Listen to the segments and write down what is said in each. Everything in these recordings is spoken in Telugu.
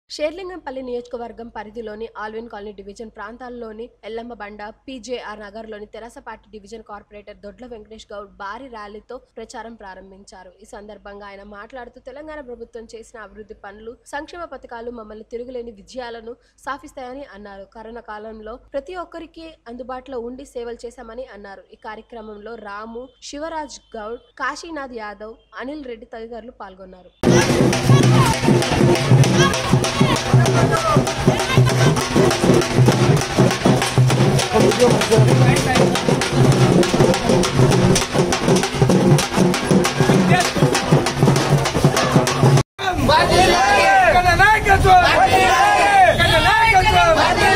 షేర్లింగంపల్లి నియోజకవర్గం పరిధిలోని ఆల్విన్ కాలనీ డివిజన్ ప్రాంతాల్లోని ఎల్లమ్మ బండ పీజేఆర్ నగర్లోని తెరాస party division corporator Doddla Venkatesh Goud భారీ ర్యాలీతో ప్రచారం ప్రారంభించారు ఈ సందర్భంగా ఆయన మాట్లాడుతూ తెలంగాణ ప్రభుత్వం చేసిన అభివృద్ధి పనులు సంక్షేమ పథకాలు మమ్మల్ని తిరుగులేని విజయాలను సాధిస్తాయని అన్నారు కరోనా కాలంలో ప్రతి ఒక్కరికి అందుబాటులో ఉండి సేవలు చేశామని అన్నారు ఈ కార్యక్రమంలో రాము శివరాజ్ గౌడ్ కాశీనాథ్ యాదవ్ అనిల్ రెడ్డి తదితరులు పాల్గొన్నారు కన్న నాయకత్వం కన్న నాయకత్వం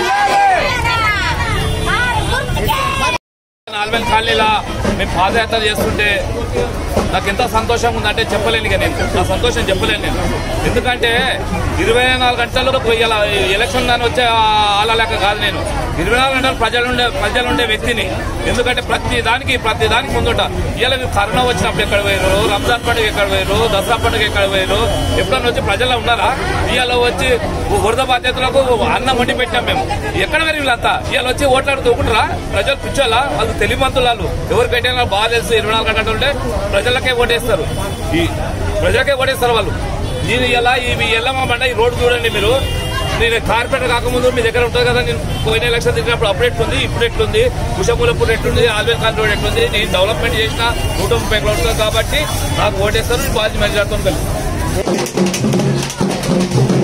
నాల్వెల్ కాలనీలా మేము పాదయాత్ర చేస్తుంటే నాకు ఎంత సంతోషంగా ఉందంటే చెప్పలేను ఇక నేను నా సంతోషం చెప్పలేను నేను ఎందుకంటే ఇరవై నాలుగు గంటలు ఇలా ఎలక్షన్ దాని వచ్చే ఆల లెక్క కాదు నేను ఇరవై నాలుగు గంటలు ప్రజలుండే ప్రజలుండే వ్యక్తిని ఎందుకంటే ప్రతి దానికి ప్రతి దానికి ముందుట ఇలా కరోనా వచ్చినప్పుడు ఎక్కడ పోయారు రంజాన్ పండుగ ఎక్కడ పోయారు దసరా పండుగ ఎక్కడ పోయారు ఎప్పుడన్నా వచ్చి ప్రజల్లో ఉన్నారా ఇవాళ వచ్చి వరద బాధ్యతలకు అన్నం వండి పెట్టాం మేము ఎక్కడ పోయారు వీళ్ళంతా ఇవాళ వచ్చి ఓట్లాడుతూ ఊకుంటారా ప్రజలు కూర్చోాలా వాళ్ళు తెలివిమంతులాలు ఎవరు పెట్టినా బాగా తెలుసు ఇరవై నాలుగు గంటలు ఉంటే ప్రజలకే ఓటేస్తారు ఈ ప్రజలకే ఓటేస్తారు వాళ్ళు నేను ఇలా ఈ ఎల్లమ్మ బండ ఈ రోడ్డు చూడండి మీరు నేను కార్పొరేటర్ కాకముందు మీ దగ్గర ఉంటుంది కదా నేను పోయిన ఎలక్షన్ తిరిగినప్పుడు అప్పుడు ఎట్లుంది ఇప్పుడు ఎట్లుంది కుషమూలపూర్ ఎట్లుంది ఆల్వేల్ ఖాన్ రోడ్ ఎట్లుంది నేను డెవలప్మెంట్ చేసిన నూట ముప్పై కిలోమీటర్లు కాబట్టి నాకు ఓటేస్తారు బాధ్యత మెజార్తో కలిసి